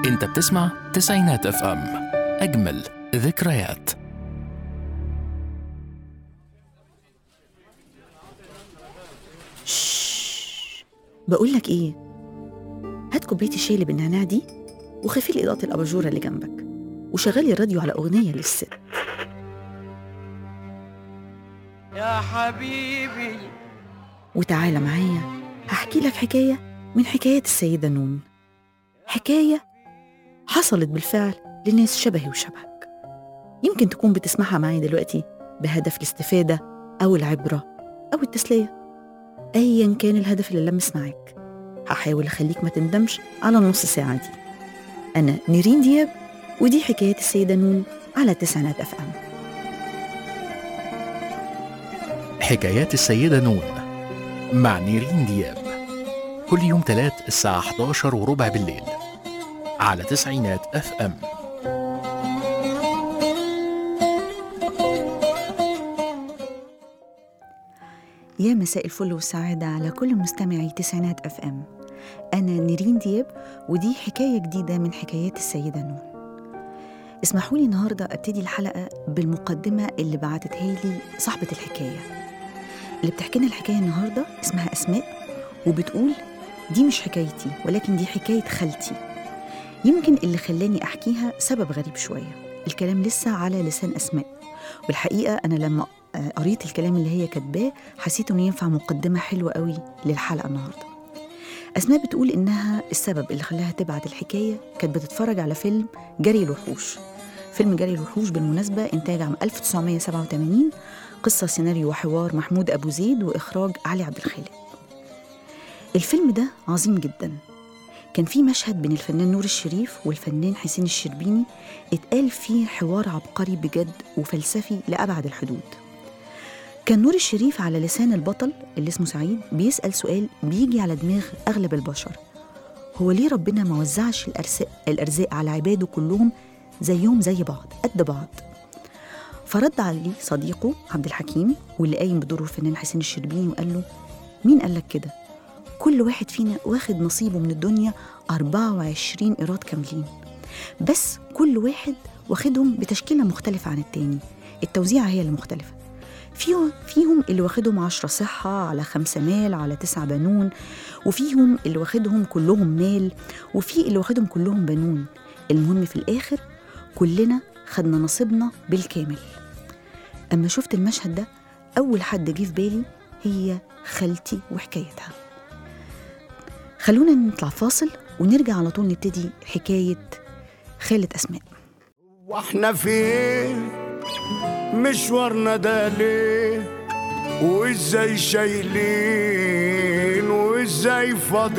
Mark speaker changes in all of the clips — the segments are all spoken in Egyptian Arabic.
Speaker 1: انت بتسمع تسعينات اف ام اجمل ذكريات
Speaker 2: بقول لك ايه هات كوبايه الشاي اللي بالنعناع دي وخفي لي اضاءه الاباجوره اللي جنبك وشغلي الراديو على اغنيه للست
Speaker 3: يا حبيبي
Speaker 2: وتعالى معايا هحكي لك حكايه من حكايات السيده نون حكايه حصلت بالفعل لناس شبهي وشبهك يمكن تكون بتسمعها معايا دلوقتي بهدف الاستفاده او العبره او التسليه ايا كان الهدف اللي لمس معاك هحاول اخليك ما تندمش على النص ساعه دي انا نيرين دياب ودي حكايات السيده نون على تسعينات اف ام
Speaker 1: حكايات السيدة نون مع نيرين دياب كل يوم تلات الساعة 11 وربع بالليل على تسعينات اف ام
Speaker 2: يا مساء الفل والسعادة على كل مستمعي تسعينات اف ام أنا نيرين دياب ودي حكاية جديدة من حكايات السيدة نون اسمحوا لي النهاردة أبتدي الحلقة بالمقدمة اللي بعتتها لي صاحبة الحكاية اللي بتحكي لنا الحكاية النهاردة اسمها أسماء وبتقول دي مش حكايتي ولكن دي حكاية خالتي يمكن اللي خلاني أحكيها سبب غريب شوية الكلام لسه على لسان أسماء والحقيقة أنا لما آه، قريت الكلام اللي هي كاتباه حسيت إنه ينفع مقدمة حلوة قوي للحلقة النهاردة أسماء بتقول إنها السبب اللي خلاها تبعت الحكاية كانت بتتفرج على فيلم جري الوحوش فيلم جري الوحوش بالمناسبة إنتاج عام 1987 قصة سيناريو وحوار محمود أبو زيد وإخراج علي عبد الخالق الفيلم ده عظيم جدا كان في مشهد بين الفنان نور الشريف والفنان حسين الشربيني اتقال فيه حوار عبقري بجد وفلسفي لأبعد الحدود كان نور الشريف على لسان البطل اللي اسمه سعيد بيسأل سؤال بيجي على دماغ أغلب البشر هو ليه ربنا ما وزعش الأرزاق, الأرزاق على عباده كلهم زيهم زي بعض قد بعض فرد عليه صديقه عبد الحكيم واللي قايم بدوره الفنان حسين الشربيني وقال له مين قال لك كده كل واحد فينا واخد نصيبه من الدنيا 24 إيراد كاملين بس كل واحد واخدهم بتشكيلة مختلفة عن التاني التوزيعة هي اللي مختلفة فيهم فيهم اللي واخدهم عشرة صحة على خمسة مال على تسعة بنون وفيهم اللي واخدهم كلهم مال وفي اللي واخدهم كلهم بنون المهم في الآخر كلنا خدنا نصيبنا بالكامل أما شفت المشهد ده أول حد جه في بالي هي خالتي وحكايتها خلونا نطلع فاصل ونرجع على طول نبتدي حكاية خالة أسماء
Speaker 3: واحنا فين مشوارنا ده ليه وازاي شايلين وازاي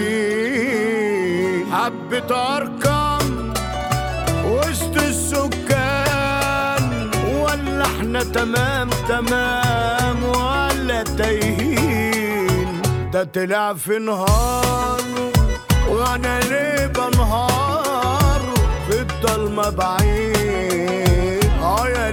Speaker 3: فاضيين حبة ارقام وسط السكان ولا احنا تمام تمام ولا تايهين ده طلع في نهار وانا ليه بنهار في الضلمة بعيد عيا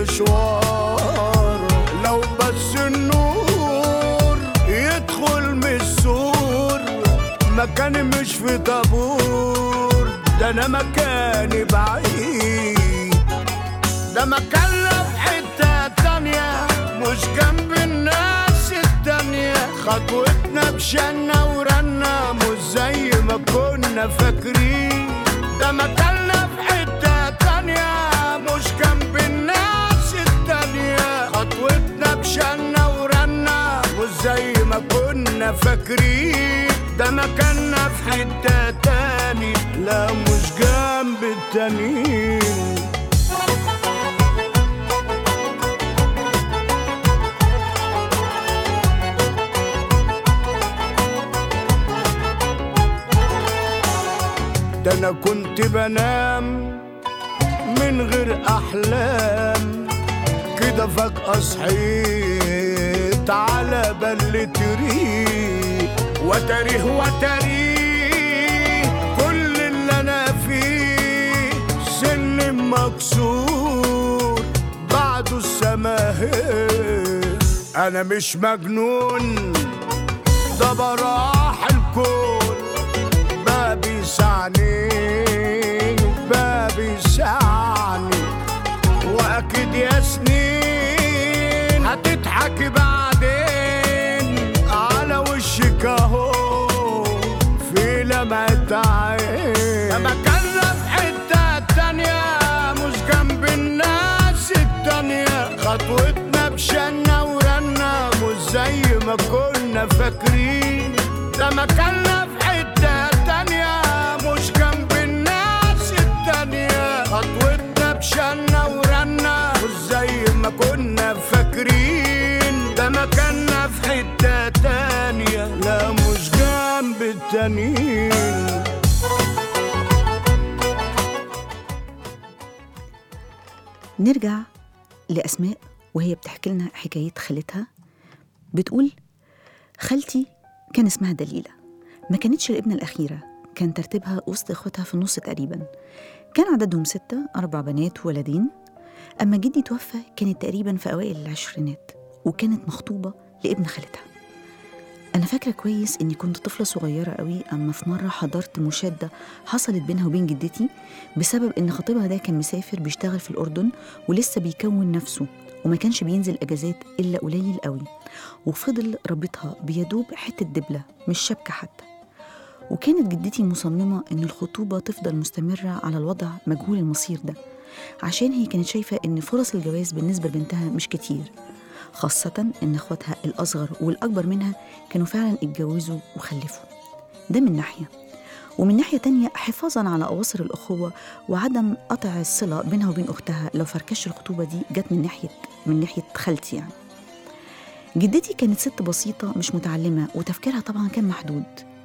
Speaker 3: للمشوار لو بس النور يدخل من السور مكاني مش في طابور ده انا مكاني بعيد ده مكان لا في حتة تانية مش جنب الناس التانية خطوتنا بشنا ورنا مش زي ما كنا فاكرين ده مكاننا في حتة تانية مش جنب الناس التانية خطوتنا بشنا ورنا مش زي ما كنا فاكرين ده مكاننا في حتة تاني لا مش جنب التانيين ده انا كنت بنام من غير احلام كده فجأة صحيت على بلة ريق وتاريه وتاريه كل اللي انا فيه سن مكسور بعده السماهير انا مش مجنون ده براح الكون ما بيسعني كنا فاكرين ده مكاننا في حتة تانية مش جنب الناس التانية خطوتنا بشنا ورنا مش زي ما كنا فاكرين ده مكاننا في حتة تانية لا مش جنب التانيين
Speaker 2: نرجع لأسماء وهي بتحكي لنا حكاية خالتها بتقول خالتي كان اسمها دليلة ما كانتش الابنة الأخيرة كان ترتيبها وسط إخواتها في النص تقريبا كان عددهم ستة أربع بنات وولدين أما جدي توفى كانت تقريبا في أوائل العشرينات وكانت مخطوبة لابن خالتها أنا فاكرة كويس إني كنت طفلة صغيرة قوي أما في مرة حضرت مشادة حصلت بينها وبين جدتي بسبب إن خطيبها ده كان مسافر بيشتغل في الأردن ولسه بيكون نفسه وما كانش بينزل أجازات إلا قليل قوي وفضل رابطها بيدوب حتة دبلة مش شبكة حتى وكانت جدتي مصممة إن الخطوبة تفضل مستمرة على الوضع مجهول المصير ده عشان هي كانت شايفة إن فرص الجواز بالنسبة لبنتها مش كتير خاصة إن إخواتها الأصغر والأكبر منها كانوا فعلا اتجوزوا وخلفوا ده من ناحية ومن ناحية تانية حفاظا على أواصر الأخوة وعدم قطع الصلة بينها وبين أختها لو فركش الخطوبة دي جت من ناحية من ناحية خالتي يعني جدتي كانت ست بسيطة مش متعلمة وتفكيرها طبعا كان محدود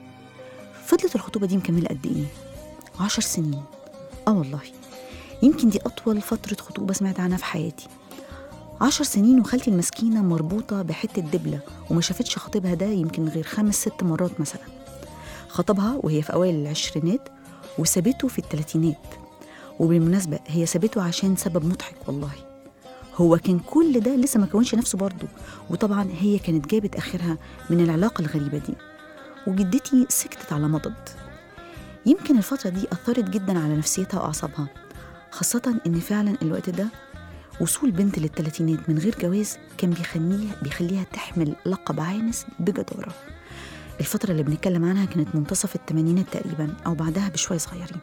Speaker 2: فضلت الخطوبة دي مكملة قد إيه؟ عشر سنين آه والله يمكن دي أطول فترة خطوبة سمعت عنها في حياتي عشر سنين وخالتي المسكينة مربوطة بحتة دبلة وما شافتش خطيبها ده يمكن غير خمس ست مرات مثلا خطبها وهي في أوائل العشرينات وسابته في الثلاثينات وبالمناسبة هي سابته عشان سبب مضحك والله هو كان كل ده لسه ما كونش نفسه برضه وطبعا هي كانت جابت آخرها من العلاقة الغريبة دي وجدتي سكتت على مضض يمكن الفترة دي أثرت جدا على نفسيتها وأعصابها خاصة إن فعلا الوقت ده وصول بنت للثلاثينات من غير جواز كان بيخليها بيخليها تحمل لقب عانس بجدارة الفترة اللي بنتكلم عنها كانت منتصف الثمانينات تقريبا أو بعدها بشوية صغيرين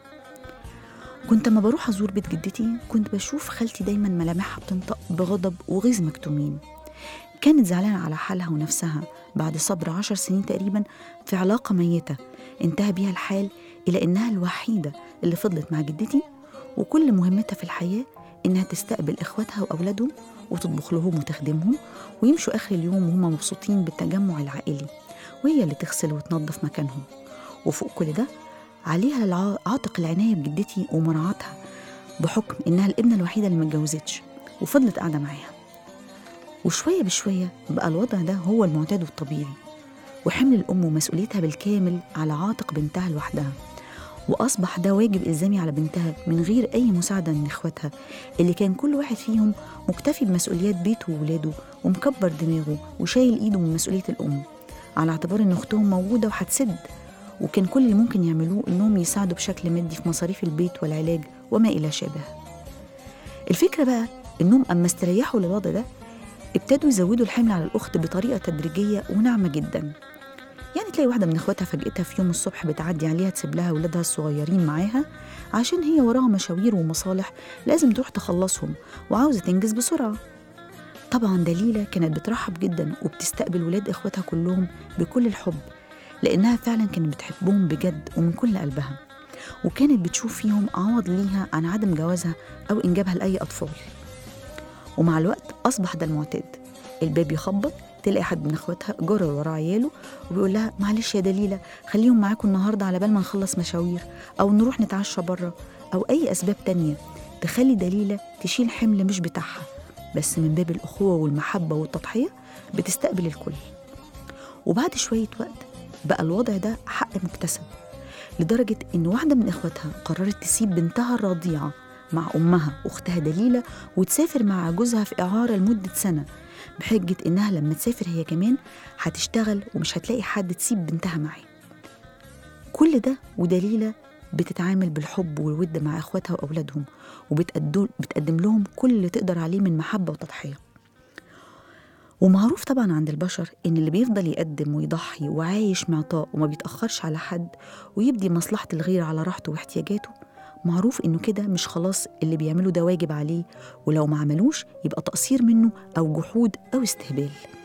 Speaker 2: كنت لما بروح أزور بيت جدتي كنت بشوف خالتي دايما ملامحها بتنطق بغضب وغيظ مكتومين كانت زعلانة على حالها ونفسها بعد صبر عشر سنين تقريبا في علاقة ميتة انتهى بيها الحال إلى إنها الوحيدة اللي فضلت مع جدتي وكل مهمتها في الحياة إنها تستقبل إخواتها وأولادهم وتطبخ لهم وتخدمهم ويمشوا آخر اليوم وهم مبسوطين بالتجمع العائلي وهي اللي تغسل وتنظف مكانهم وفوق كل ده عليها الع- عاتق العناية بجدتي ومراعاتها بحكم إنها الابنة الوحيدة اللي متجوزتش وفضلت قاعدة معاها وشوية بشوية بقى الوضع ده هو المعتاد والطبيعي وحمل الأم ومسؤوليتها بالكامل على عاتق بنتها لوحدها وأصبح ده واجب إلزامي على بنتها من غير أي مساعدة من إخواتها اللي كان كل واحد فيهم مكتفي بمسؤوليات بيته وولاده ومكبر دماغه وشايل إيده من مسؤولية الأم على اعتبار إن أختهم موجودة وهتسد وكان كل اللي ممكن يعملوه إنهم يساعدوا بشكل مادي في مصاريف البيت والعلاج وما إلى شابه الفكرة بقى إنهم أما استريحوا للوضع ده ابتدوا يزودوا الحمل على الأخت بطريقة تدريجية وناعمة جدا يعني تلاقي واحدة من إخواتها فجأتها في يوم الصبح بتعدي عليها تسيب لها ولادها الصغيرين معاها عشان هي وراها مشاوير ومصالح لازم تروح تخلصهم وعاوزة تنجز بسرعة طبعا دليلة كانت بترحب جدا وبتستقبل ولاد إخواتها كلهم بكل الحب لأنها فعلا كانت بتحبهم بجد ومن كل قلبها وكانت بتشوف فيهم عوض ليها عن عدم جوازها أو إنجابها لأي أطفال ومع الوقت أصبح ده المعتاد الباب يخبط تلاقي حد من اخواتها جرى ورا عياله وبيقول لها معلش يا دليله خليهم معاكم النهارده على بال ما نخلص مشاوير او نروح نتعشى بره او اي اسباب تانية تخلي دليله تشيل حمل مش بتاعها بس من باب الاخوه والمحبه والتضحيه بتستقبل الكل وبعد شويه وقت بقى الوضع ده حق مكتسب لدرجه ان واحده من اخواتها قررت تسيب بنتها الرضيعه مع امها اختها دليله وتسافر مع جوزها في اعاره لمده سنه بحجة إنها لما تسافر هي كمان هتشتغل ومش هتلاقي حد تسيب بنتها معاه كل ده ودليلة بتتعامل بالحب والود مع إخواتها وأولادهم وبتقدم بتقدم لهم كل اللي تقدر عليه من محبة وتضحية ومعروف طبعا عند البشر إن اللي بيفضل يقدم ويضحي وعايش معطاء وما بيتأخرش على حد ويبدي مصلحة الغير على راحته واحتياجاته معروف إنه كده مش خلاص اللي بيعمله ده واجب عليه ولو ما عملوش يبقى تقصير منه أو جحود أو استهبال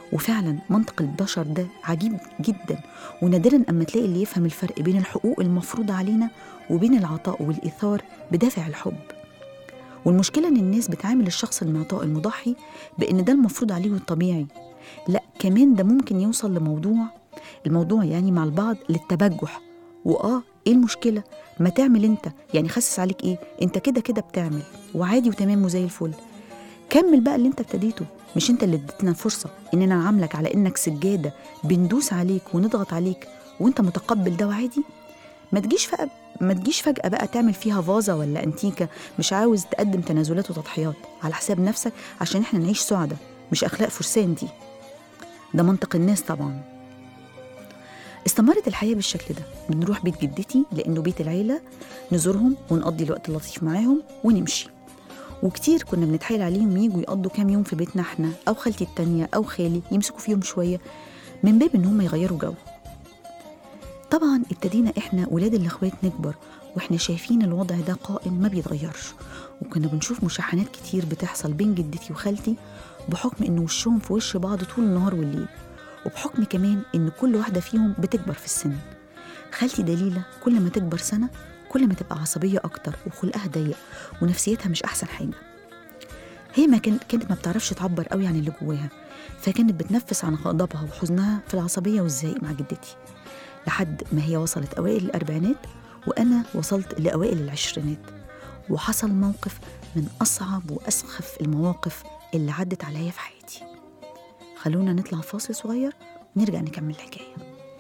Speaker 2: وفعلا منطق البشر ده عجيب جدا ونادرا اما تلاقي اللي يفهم الفرق بين الحقوق المفروضة علينا وبين العطاء والإيثار بدافع الحب والمشكلة إن الناس بتعامل الشخص المعطاء المضحي بإن ده المفروض عليه والطبيعي لا كمان ده ممكن يوصل لموضوع الموضوع يعني مع البعض للتبجح وآه إيه المشكلة ما تعمل أنت يعني خسس عليك إيه أنت كده كده بتعمل وعادي وتمام وزي الفل كمل بقى اللي أنت ابتديته مش أنت اللي اديتنا فرصة إننا نعاملك على إنك سجادة بندوس عليك ونضغط عليك وأنت متقبل ده وعادي ما تجيش فجأة ما تجيش فجأة بقى تعمل فيها فازة ولا أنتيكة مش عاوز تقدم تنازلات وتضحيات على حساب نفسك عشان احنا نعيش سعدة مش أخلاق فرسان دي ده منطق الناس طبعا استمرت الحياة بالشكل ده بنروح بيت جدتي لأنه بيت العيلة نزورهم ونقضي الوقت اللطيف معاهم ونمشي وكتير كنا بنتحايل عليهم يجوا يقضوا كام يوم في بيتنا احنا أو خالتي التانية أو خالي يمسكوا فيهم شوية من باب إن هم يغيروا جو طبعا ابتدينا احنا ولاد الاخوات نكبر واحنا شايفين الوضع ده قائم ما بيتغيرش وكنا بنشوف مشاحنات كتير بتحصل بين جدتي وخالتي بحكم ان وشهم في وش بعض طول النهار والليل وبحكم كمان ان كل واحده فيهم بتكبر في السن خالتي دليله كل ما تكبر سنه كل ما تبقى عصبيه اكتر وخلقها ضيق ونفسيتها مش احسن حاجه هي ما كانت كانت ما بتعرفش تعبر قوي عن اللي جواها فكانت بتنفس عن غضبها وحزنها في العصبيه والزعيق مع جدتي لحد ما هي وصلت أوائل الأربعينات وأنا وصلت لأوائل العشرينات وحصل موقف من أصعب وأسخف المواقف اللي عدت عليا في حياتي خلونا نطلع فاصل صغير ونرجع نكمل الحكاية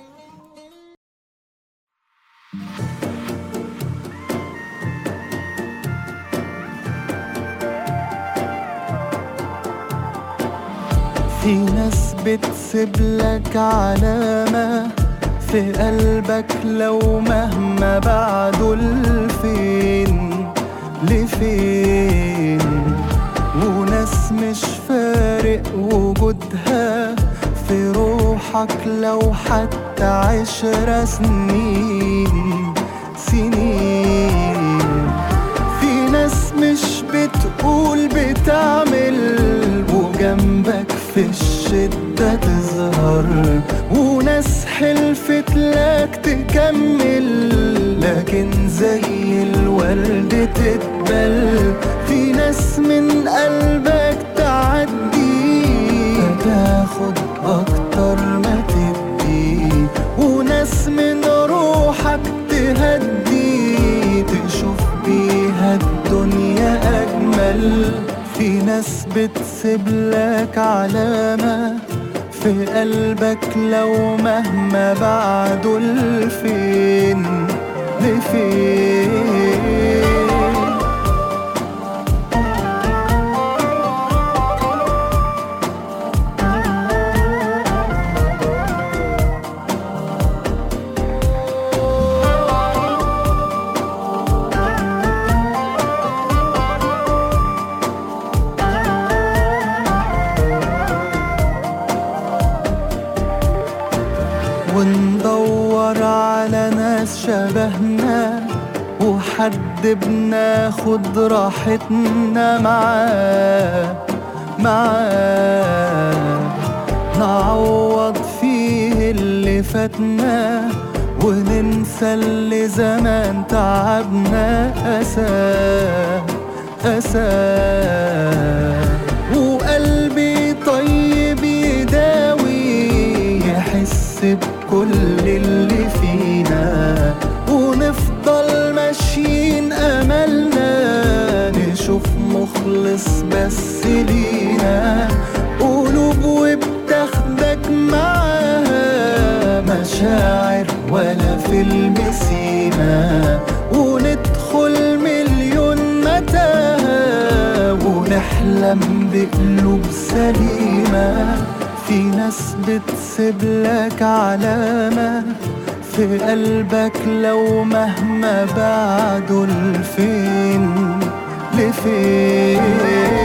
Speaker 4: في ناس بتسيب لك علامة في قلبك لو مهما بعدوا لفين لفين وناس مش فارق وجودها في روحك لو حتى عشر سنين سنين في ناس مش بتقول بتعمل وجنبك في الشدة تظهر وناس حلفت لك تكمل لكن زي الورد تتبل في ناس من قلبك تعدي تاخد أكتر ما تدي وناس من روحك تهدي تشوف بيها الدنيا أجمل في ناس بتسيب لك علامة في قلبك لو مهما بعدوا لفين لفين وندور على ناس شبهنا وحد بناخد راحتنا معاه معاه نعوض فيه اللي فاتنا وننسى اللي زمان تعبنا أساه أساه وقلبي طيب يداوي يحس بكل اللي فينا ونفضل ماشيين أملنا نشوف مخلص بس لينا قلوب وبتاخدك معاها مشاعر ولا فيلم سيما وندخل مليون متاهة ونحلم بقلوب سليمة في ناس بتسيب لك علامة في قلبك لو مهما بعدوا لفين لفين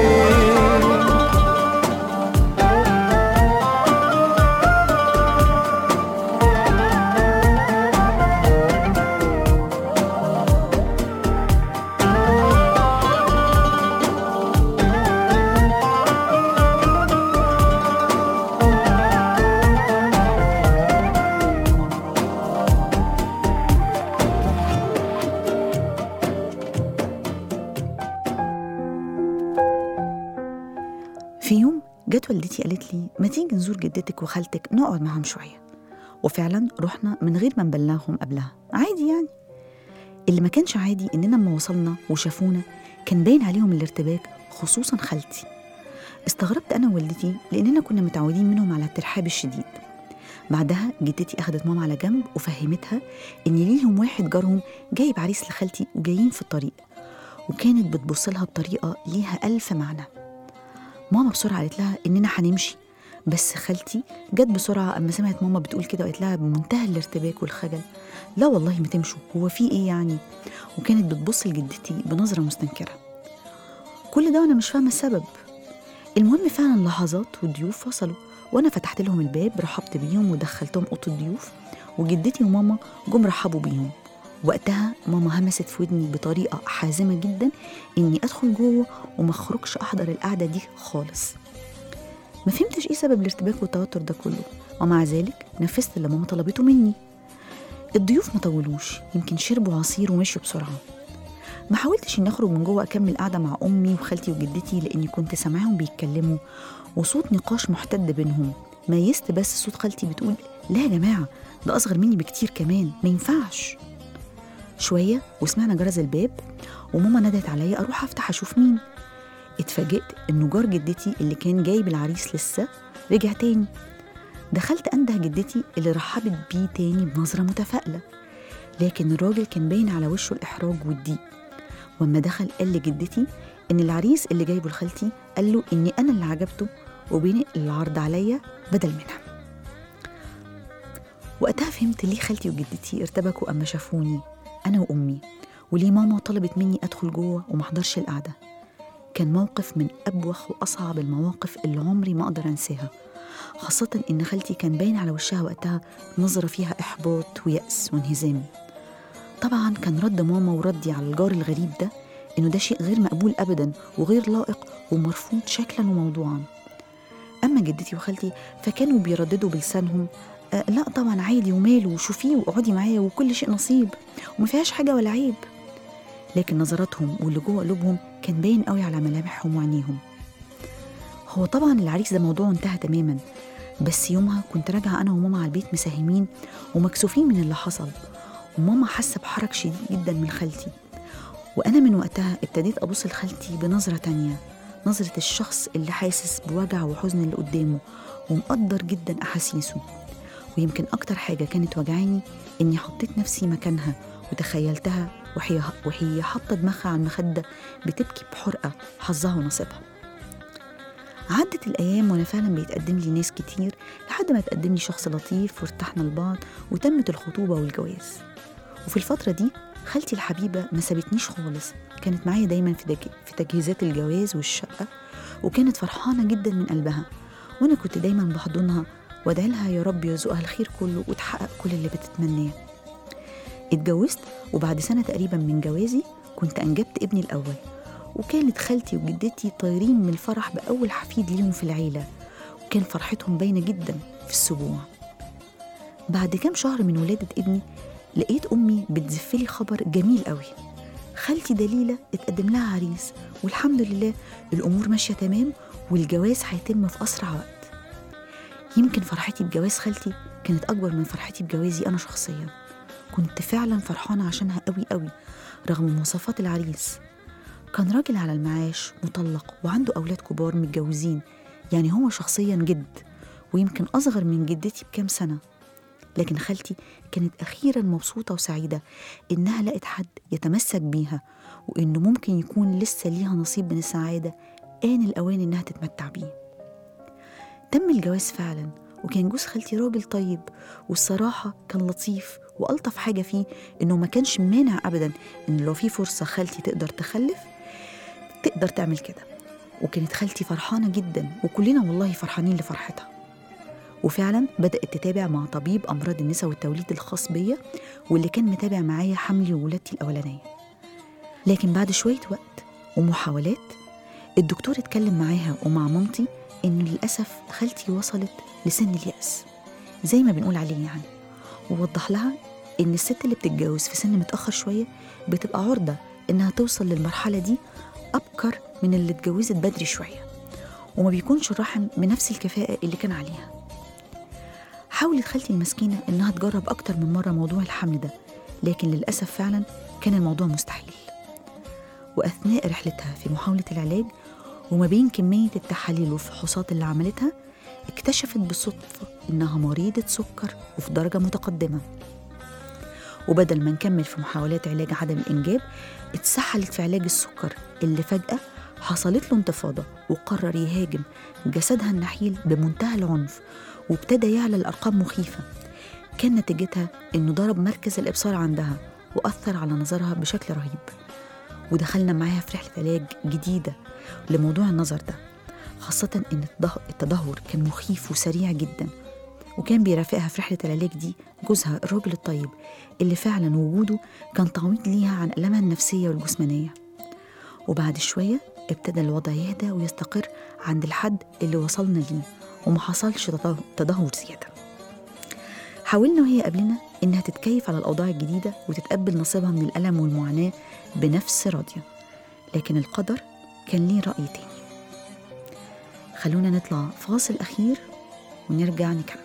Speaker 2: والدتي قالت لي ما تيجي نزور جدتك وخالتك نقعد معاهم شوية وفعلا رحنا من غير ما نبلغهم قبلها عادي يعني اللي ما كانش عادي إننا لما وصلنا وشافونا كان باين عليهم الارتباك خصوصا خالتي استغربت أنا ووالدتي لأننا كنا متعودين منهم على الترحاب الشديد بعدها جدتي أخدت ماما على جنب وفهمتها إن ليهم واحد جارهم جايب عريس لخالتي وجايين في الطريق وكانت بتبص لها بطريقة ليها ألف معنى ماما بسرعة قالت لها إننا هنمشي بس خالتي جت بسرعة أما سمعت ماما بتقول كده وقالت لها بمنتهى الارتباك والخجل لا والله ما تمشوا هو في إيه يعني وكانت بتبص لجدتي بنظرة مستنكرة كل ده وأنا مش فاهمة السبب المهم فعلا لحظات والضيوف فصلوا وأنا فتحت لهم الباب رحبت بيهم ودخلتهم أوضة الضيوف وجدتي وماما جم رحبوا بيهم وقتها ماما همست في ودني بطريقة حازمة جدا إني أدخل جوه وما أخرجش أحضر القعدة دي خالص ما فهمتش إيه سبب الارتباك والتوتر ده كله ومع ذلك نفذت اللي ماما طلبته مني الضيوف ما طولوش يمكن شربوا عصير ومشوا بسرعة ما حاولتش اني اخرج من جوه اكمل قاعده مع امي وخالتي وجدتي لاني كنت سامعاهم بيتكلموا وصوت نقاش محتد بينهم ميزت بس صوت خالتي بتقول لا يا جماعه ده اصغر مني بكتير كمان ما ينفعش شويه وسمعنا جرس الباب وماما ندت عليا اروح افتح اشوف مين اتفاجئت انه جار جدتي اللي كان جايب العريس لسه رجع تاني دخلت انده جدتي اللي رحبت بيه تاني بنظره متفائله لكن الراجل كان باين على وشه الاحراج والضيق واما دخل قال لجدتي ان العريس اللي جايبه لخالتي قال له اني انا اللي عجبته وبينقل العرض عليا بدل منها وقتها فهمت ليه خالتي وجدتي ارتبكوا اما شافوني انا وامي وليه ماما طلبت مني ادخل جوه وما احضرش القعده كان موقف من ابوخ واصعب المواقف اللي عمري ما اقدر انساها خاصة إن خالتي كان باين على وشها وقتها نظرة فيها إحباط ويأس وانهزام طبعا كان رد ماما وردي على الجار الغريب ده إنه ده شيء غير مقبول أبدا وغير لائق ومرفوض شكلا وموضوعا أما جدتي وخالتي فكانوا بيرددوا بلسانهم آه لا طبعا عادي وماله وشوفيه واقعدي معايا وكل شيء نصيب وما فيهاش حاجة ولا عيب لكن نظراتهم واللي جوه قلوبهم كان باين قوي على ملامحهم وعينيهم هو طبعا العريس ده موضوع انتهى تماما بس يومها كنت راجعة أنا وماما على البيت مساهمين ومكسوفين من اللي حصل وماما حاسة بحرج شديد جدا من خالتي وأنا من وقتها ابتديت أبص لخالتي بنظرة تانية نظرة الشخص اللي حاسس بوجع وحزن اللي قدامه ومقدر جدا أحاسيسه ويمكن أكتر حاجة كانت وجعاني إني حطيت نفسي مكانها وتخيلتها وهي وهي حاطة دماغها على المخدة بتبكي بحرقة حظها ونصيبها عدت الأيام وأنا فعلا بيتقدم لي ناس كتير لحد ما تقدم لي شخص لطيف وارتحنا لبعض وتمت الخطوبة والجواز وفي الفترة دي خالتي الحبيبة ما سابتنيش خالص كانت معايا دايما في, دج... في تجهيزات الجواز والشقة وكانت فرحانة جدا من قلبها وأنا كنت دايما بحضنها وادعي لها يا رب يرزقها الخير كله وتحقق كل اللي بتتمناه اتجوزت وبعد سنة تقريبا من جوازي كنت أنجبت ابني الأول وكانت خالتي وجدتي طايرين من الفرح بأول حفيد ليهم في العيلة وكان فرحتهم باينة جدا في السبوع بعد كام شهر من ولادة ابني لقيت أمي بتزفلي خبر جميل قوي خالتي دليلة اتقدم لها عريس والحمد لله الأمور ماشية تمام والجواز هيتم في أسرع وقت يمكن فرحتي بجواز خالتي كانت أكبر من فرحتي بجوازي أنا شخصيا كنت فعلا فرحانة عشانها قوي قوي رغم مواصفات العريس كان راجل على المعاش مطلق وعنده أولاد كبار متجوزين يعني هو شخصيا جد ويمكن أصغر من جدتي بكام سنة لكن خالتي كانت أخيرا مبسوطة وسعيدة إنها لقت حد يتمسك بيها وإنه ممكن يكون لسه ليها نصيب من السعادة آن الأوان إنها تتمتع بيه تم الجواز فعلا وكان جوز خالتي راجل طيب والصراحة كان لطيف وألطف حاجة فيه إنه ما كانش مانع أبدا إن لو في فرصة خالتي تقدر تخلف تقدر تعمل كده وكانت خالتي فرحانة جدا وكلنا والله فرحانين لفرحتها وفعلا بدأت تتابع مع طبيب أمراض النساء والتوليد الخاص بيا واللي كان متابع معايا حملي وولادتي الأولانية لكن بعد شوية وقت ومحاولات الدكتور اتكلم معاها ومع مامتي إنه للأسف خالتي وصلت لسن اليأس زي ما بنقول عليه يعني ووضح لها إن الست اللي بتتجوز في سن متأخر شوية بتبقى عرضة إنها توصل للمرحلة دي أبكر من اللي اتجوزت بدري شوية وما بيكونش الرحم بنفس الكفاءة اللي كان عليها حاولت خالتي المسكينة إنها تجرب أكتر من مرة موضوع الحمل ده لكن للأسف فعلا كان الموضوع مستحيل وأثناء رحلتها في محاولة العلاج وما بين كمية التحاليل والفحوصات اللي عملتها اكتشفت بالصدفة إنها مريضة سكر وفي درجة متقدمة وبدل ما نكمل في محاولات علاج عدم الإنجاب اتسحلت في علاج السكر اللي فجأة حصلت له انتفاضة وقرر يهاجم جسدها النحيل بمنتهى العنف وابتدى يعلى الأرقام مخيفة كان نتيجتها إنه ضرب مركز الإبصار عندها وأثر على نظرها بشكل رهيب ودخلنا معاها في رحلة علاج جديدة لموضوع النظر ده خاصة إن التده- التدهور كان مخيف وسريع جدا وكان بيرافقها في رحلة العلاج دي جوزها الراجل الطيب اللي فعلا وجوده كان تعويض ليها عن ألمها النفسية والجسمانية وبعد شوية ابتدى الوضع يهدى ويستقر عند الحد اللي وصلنا ليه وما حصلش تده- تدهور زيادة حاولنا وهي قبلنا إنها تتكيف على الأوضاع الجديدة وتتقبل نصيبها من الألم والمعاناة بنفس راضية لكن القدر كان ليه رأي تاني خلونا نطلع فاصل أخير ونرجع نكمل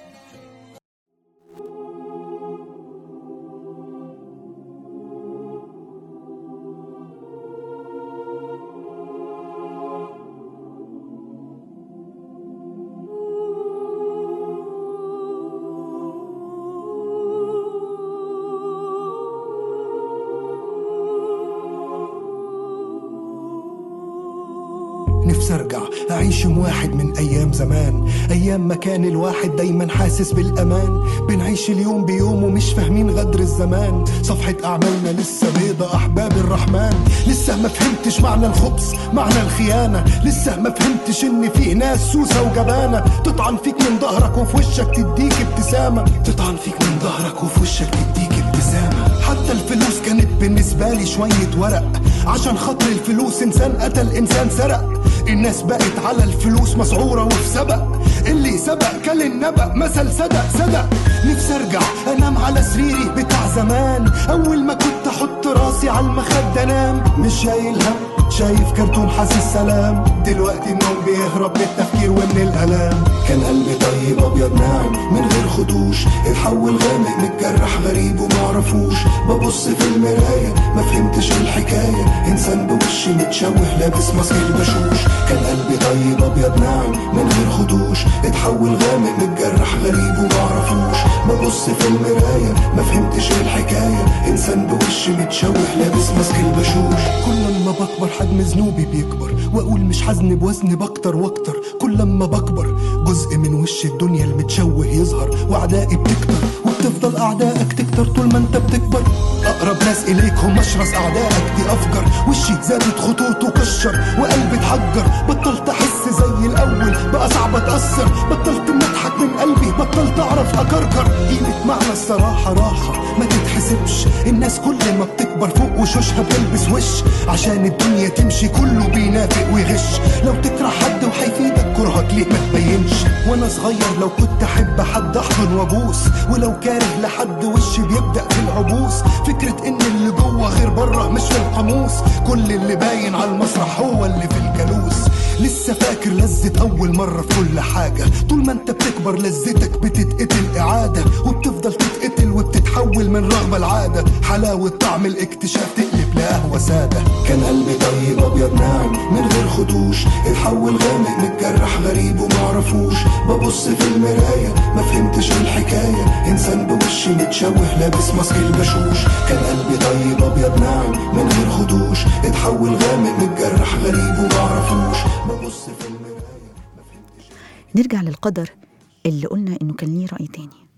Speaker 5: نفسي ارجع اعيش يوم واحد من ايام زمان ايام ما كان الواحد دايما حاسس بالامان بنعيش اليوم بيوم ومش فاهمين غدر الزمان صفحة اعمالنا لسه بيضة احباب الرحمن لسه ما فهمتش معنى الخبز معنى الخيانة لسه ما فهمتش ان في ناس سوسة وجبانة تطعن فيك من ظهرك وفي وشك تديك ابتسامة تطعن فيك من ظهرك وفي وشك تديك ابتسامة حتى الفلوس كانت بالنسبة لي شوية ورق عشان خاطر الفلوس انسان قتل انسان سرق الناس بقت على الفلوس مسعورة وفي سبق اللي سبق كل النبأ مثل صدق صدق نفسي ارجع انام على سريري بتاع زمان اول ما كنت احط راسي على المخدة انام مش شايل هم شايف كرتون حاسس سلام دلوقتي النوم بيهرب من التفكير ومن الالام كان قلبي طيب ابيض ناعم من غير خدوش اتحول غامق متجرح غريب ومعرفوش ببص في المراية ما فهمتش الحكاية انسان بوشي متشوه لابس ماسك البشوش كان قلبي طيب ابيض ناعم من غير خدوش اتحول غامق متجرح غريب ومعرفوش ببص في المراية ما فهمتش الحكاية انسان بوشي متشوه لابس ماسك البشوش كل ما بكبر حجم ذنوبي بيكبر واقول مش حزن بوزن بكتر واكتر كل ما بكبر جزء من وش الدنيا المتشوه يظهر واعدائي بتكتر وبتفضل اعدائك تكتر طول ما انت بتكبر اقرب ناس اليك هم اشرس اعدائك دي افجر وشي زادت خطوطه كشر وقلبي اتحجر بطلت احس زي الاول بقى صعب اتاثر بطلت نضحك من قلبي بطلت اعرف اكركر قيمه معنى الصراحه راحه ما تتحسبش الناس كل ما بتكبر فوق وشوشها بتلبس وش عشان الدنيا تمشي كله بينافق ويغش لو تكره حد وهيفيدك كرهك ليه ما تبينش وانا صغير لو كنت احب حد احضن وابوس ولو كاره لحد وشي بيبدا في العبوس فكره ان اللي جوه غير بره مش في القاموس كل اللي باين على المسرح هو اللي في الجلوس لسه فاكر لذة أول مرة في كل حاجة طول ما أنت بتكبر لذتك بتتقتل إعادة وبتفضل تتقتل وبتتحول من رغبة لعادة حلاوة طعم الاكتشاف تقلب لقهوة سادة كان قلبي طيب أبيض ناعم من غير خدوش اتحول غامق متجرح غريب ومعرفوش ببص في المراية ما فهمتش الحكاية إنسان بوشي متشوه لابس ماسك البشوش كان قلبي طيب أبيض ناعم من غير خدوش اتحول غامق متجرح غريب ومعرفوش ببص في المراية ما فهمتش
Speaker 2: نرجع للقدر اللي قلنا إنه كان ليه رأي تاني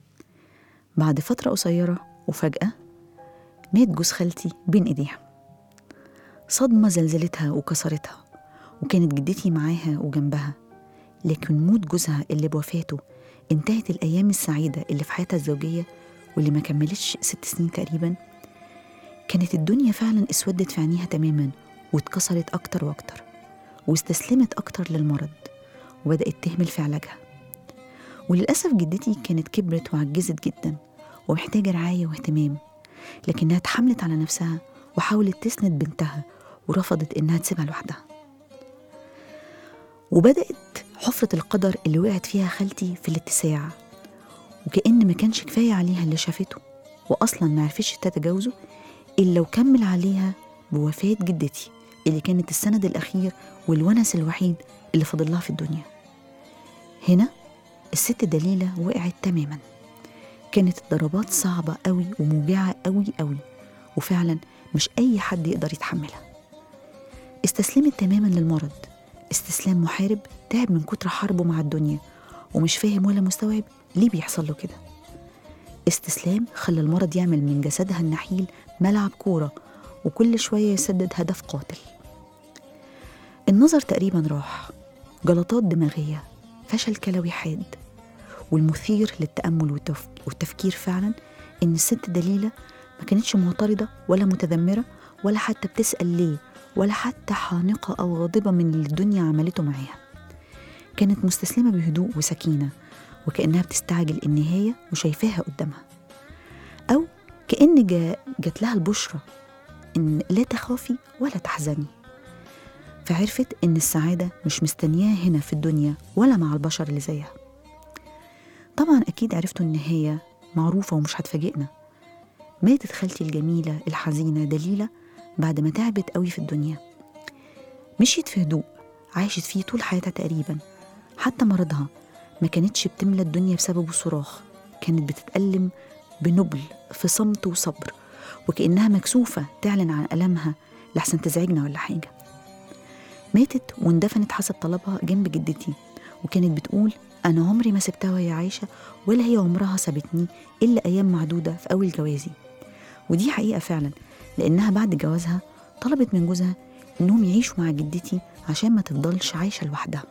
Speaker 2: بعد فترة قصيرة وفجأة مات جوز خالتي بين إيديها صدمة زلزلتها وكسرتها وكانت جدتي معاها وجنبها لكن موت جوزها اللي بوفاته انتهت الأيام السعيدة اللي في حياتها الزوجية واللي ما كملتش ست سنين تقريبا كانت الدنيا فعلا اسودت في عينيها تماما واتكسرت أكتر وأكتر واستسلمت أكتر للمرض وبدأت تهمل في علاجها وللأسف جدتي كانت كبرت وعجزت جدا ومحتاجة رعاية واهتمام لكنها اتحملت على نفسها وحاولت تسند بنتها ورفضت إنها تسيبها لوحدها وبدأت حفرة القدر اللي وقعت فيها خالتي في الاتساع وكأن ما كانش كفاية عليها اللي شافته وأصلا ما عرفتش تتجاوزه إلا وكمل عليها بوفاة جدتي اللي كانت السند الأخير والونس الوحيد اللي فاضل لها في الدنيا هنا الست دليلة وقعت تماما كانت الضربات صعبة قوي وموجعة قوي قوي وفعلا مش أي حد يقدر يتحملها استسلمت تماما للمرض استسلام محارب تعب من كتر حربه مع الدنيا ومش فاهم ولا مستوعب ليه بيحصل له كده استسلام خلى المرض يعمل من جسدها النحيل ملعب كورة وكل شوية يسدد هدف قاتل النظر تقريبا راح جلطات دماغية فشل كلوي حاد والمثير للتأمل والتف... والتفكير فعلا إن الست دليلة ما كانتش معترضة ولا متذمرة ولا حتى بتسأل ليه ولا حتى حانقة أو غاضبة من اللي الدنيا عملته معاها كانت مستسلمة بهدوء وسكينة وكأنها بتستعجل النهاية وشايفاها قدامها أو كأن جا جات لها البشرة إن لا تخافي ولا تحزني فعرفت إن السعادة مش مستنياها هنا في الدنيا ولا مع البشر اللي زيها طبعا أكيد عرفتوا النهاية معروفة ومش هتفاجئنا ماتت خالتي الجميلة الحزينة دليلة بعد ما تعبت قوي في الدنيا مشيت في هدوء عاشت فيه طول حياتها تقريبا حتى مرضها ما كانتش بتملى الدنيا بسببه صراخ كانت بتتألم بنبل في صمت وصبر وكأنها مكسوفة تعلن عن ألمها لحسن تزعجنا ولا حاجة ماتت واندفنت حسب طلبها جنب جدتي وكانت بتقول أنا عمري ما سبتها وهي عايشة ولا هي عمرها سابتني إلا أيام معدودة في أول جوازي ودي حقيقة فعلا لأنها بعد جوازها طلبت من جوزها إنهم يعيشوا مع جدتي عشان ما تفضلش عايشة لوحدها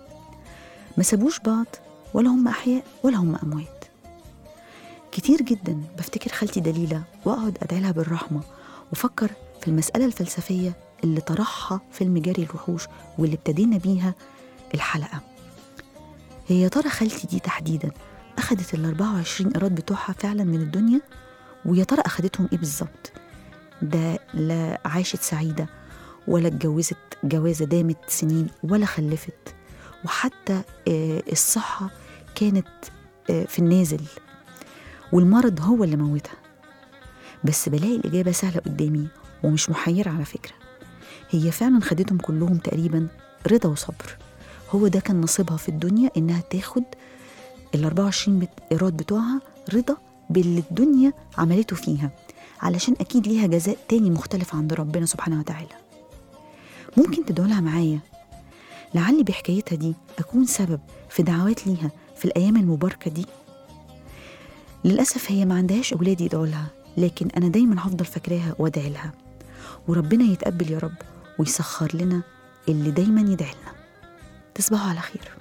Speaker 2: ما سابوش بعض ولا هم أحياء ولا هم أموات كتير جدا بفتكر خالتي دليلة وأقعد أدعي لها بالرحمة وفكر في المسألة الفلسفية اللي طرحها فيلم جري الوحوش واللي ابتدينا بيها الحلقة هي يا ترى خالتي دي تحديدا أخدت ال 24 إيراد بتوعها فعلا من الدنيا ويا ترى أخدتهم إيه بالظبط ده لا عاشت سعيدة ولا اتجوزت جوازة دامت سنين ولا خلفت وحتى آه، الصحة كانت آه، في النازل والمرض هو اللي موتها بس بلاقي الإجابة سهلة قدامي ومش محيرة على فكرة هي فعلا خدتهم كلهم تقريبا رضا وصبر هو ده كان نصيبها في الدنيا إنها تاخد ال 24 بت- إيراد بتوعها رضا باللي الدنيا عملته فيها علشان أكيد ليها جزاء تاني مختلف عند ربنا سبحانه وتعالى ممكن تدعوا لها معايا لعلي بحكايتها دي أكون سبب في دعوات ليها في الأيام المباركة دي للأسف هي ما عندهاش أولاد يدعوا لها لكن أنا دايما هفضل فاكراها وأدعي لها وربنا يتقبل يا رب ويسخر لنا اللي دايما يدعي لنا تصبحوا على خير